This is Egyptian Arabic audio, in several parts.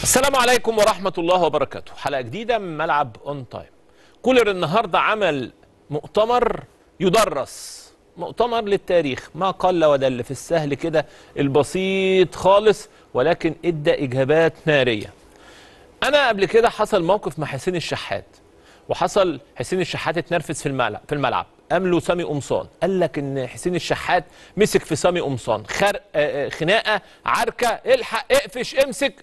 السلام عليكم ورحمة الله وبركاته حلقة جديدة من ملعب اون تايم كولر النهاردة عمل مؤتمر يدرس مؤتمر للتاريخ ما قل ودل في السهل كده البسيط خالص ولكن ادى اجابات نارية انا قبل كده حصل موقف مع حسين الشحات وحصل حسين الشحات اتنرفز في الملعب في الملعب قام له سامي قمصان قال لك ان حسين الشحات مسك في سامي قمصان خرق آه، آه، خناقه عركه الحق اقفش امسك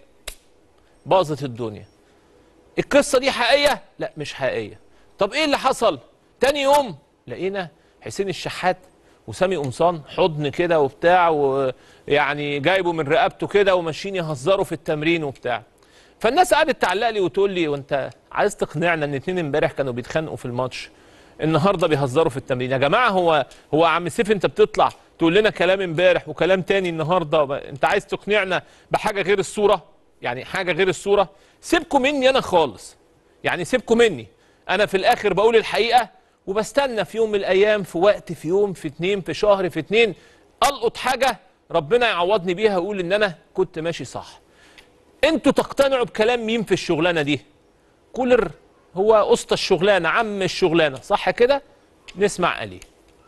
باظت الدنيا القصه دي حقيقيه لا مش حقيقيه طب ايه اللي حصل تاني يوم لقينا حسين الشحات وسامي قمصان حضن كده وبتاع ويعني جايبه من رقبته كده وماشيين يهزروا في التمرين وبتاع فالناس قعدت تعلق لي وتقول لي وانت عايز تقنعنا ان اتنين امبارح كانوا بيتخانقوا في الماتش النهارده بيهزروا في التمرين يا جماعه هو هو عم سيف انت بتطلع تقول لنا كلام امبارح وكلام تاني النهارده انت عايز تقنعنا بحاجه غير الصوره يعني حاجه غير الصوره سيبكم مني انا خالص يعني سيبكم مني انا في الاخر بقول الحقيقه وبستنى في يوم من الايام في وقت في يوم في اتنين في شهر في اتنين القط حاجه ربنا يعوضني بيها ويقول ان انا كنت ماشي صح انتوا تقتنعوا بكلام مين في الشغلانه دي كولر هو اسطى الشغلانه عم الشغلانه صح كده نسمع عليه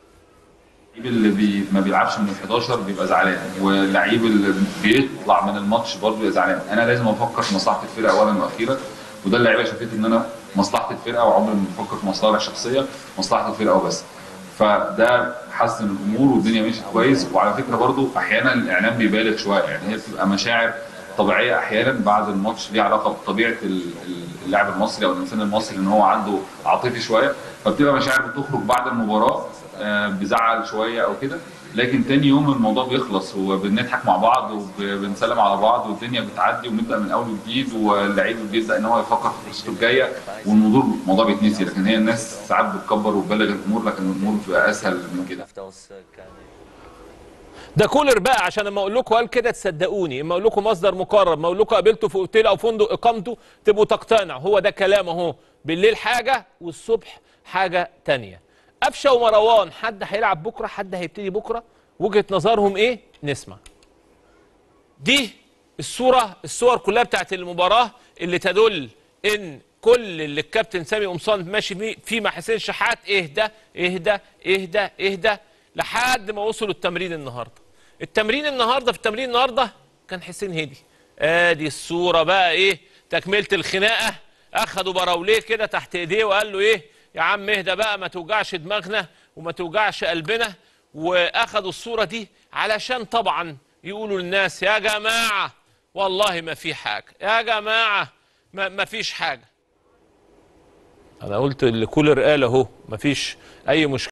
اللعيب اللي بي ما بيلعبش من ال 11 بيبقى زعلان واللعيب اللي بيطلع من الماتش برضه بيبقى زعلان انا لازم افكر في مصلحه الفرقه اولا واخيرا وده اللعيبه شافت ان انا مصلحه الفرقه وعمري ما بفكر في مصلحه شخصيه مصلحه الفرقه وبس فده حسن الامور والدنيا مشيت كويس وعلى فكره برضه احيانا الاعلام بيبالغ شويه يعني هي بتبقى مشاعر طبيعيه احيانا بعد الماتش ليها علاقه بطبيعه ال- ال- اللاعب المصري او الانسان المصري ان هو عنده عاطفي شويه فبتبقى مشاعر بتخرج بعد المباراه آه، بيزعل شويه او كده لكن تاني يوم الموضوع بيخلص وبنضحك مع بعض وبنسلم على بعض والدنيا بتعدي وبنبدا من اول وجديد واللعيب بيبدا ان هو يفكر في فرصته الجايه والموضوع الموضوع بيتنسي لكن هي الناس ساعات بتكبر وتبالغ الامور لكن الامور بتبقى اسهل من كده ده كولر بقى عشان اما اقول لكم قال كده تصدقوني اما اقول لكم مصدر مقرب ما اقول لكم قابلته في اوتيل او فندق اقامته تبقوا تقتنعوا هو ده كلام اهو بالليل حاجه والصبح حاجه تانية قفشه ومروان حد هيلعب بكره حد هيبتدي بكره وجهه نظرهم ايه نسمع دي الصوره الصور كلها بتاعت المباراه اللي تدل ان كل اللي الكابتن سامي قمصان ماشي فيه- فيه مع حسين شحات اهدى اهدى اهدى اهدى لحد ما وصلوا التمرين النهارده التمرين النهارده في التمرين النهارده كان حسين هدي ادي الصوره بقى ايه تكمله الخناقه اخدوا براوليه كده تحت ايديه وقال له ايه يا عم اهدى بقى ما توجعش دماغنا وما توجعش قلبنا واخدوا الصوره دي علشان طبعا يقولوا للناس يا جماعه والله ما في حاجه يا جماعه ما, ما فيش حاجه انا قلت اللي كولر قال اهو ما فيش اي مشكله